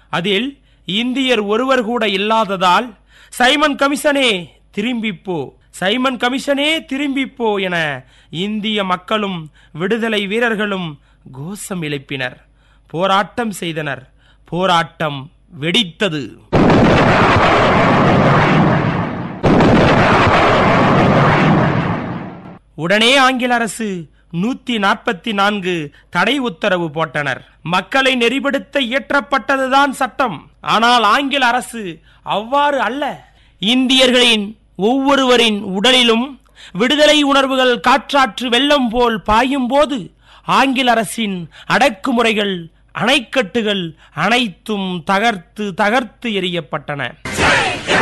அதில் இந்தியர் ஒருவர் கூட இல்லாததால் சைமன் கமிஷனே திரும்பிப்போ சைமன் கமிஷனே திரும்பிப்போ என இந்திய மக்களும் விடுதலை வீரர்களும் கோஷம் எழுப்பினர் போராட்டம் செய்தனர் போராட்டம் வெடித்தது உடனே ஆங்கில அரசு நூத்தி நாற்பத்தி நான்கு தடை உத்தரவு போட்டனர் மக்களை நெறிப்படுத்த இயற்றப்பட்டதுதான் சட்டம் ஆனால் ஆங்கில அரசு அவ்வாறு அல்ல இந்தியர்களின் ஒவ்வொருவரின் உடலிலும் விடுதலை உணர்வுகள் காற்றாற்று வெள்ளம் போல் பாயும் போது ஆங்கில அரசின் அடக்குமுறைகள் அணைக்கட்டுகள் அனைத்தும் தகர்த்து தகர்த்து எறியப்பட்டன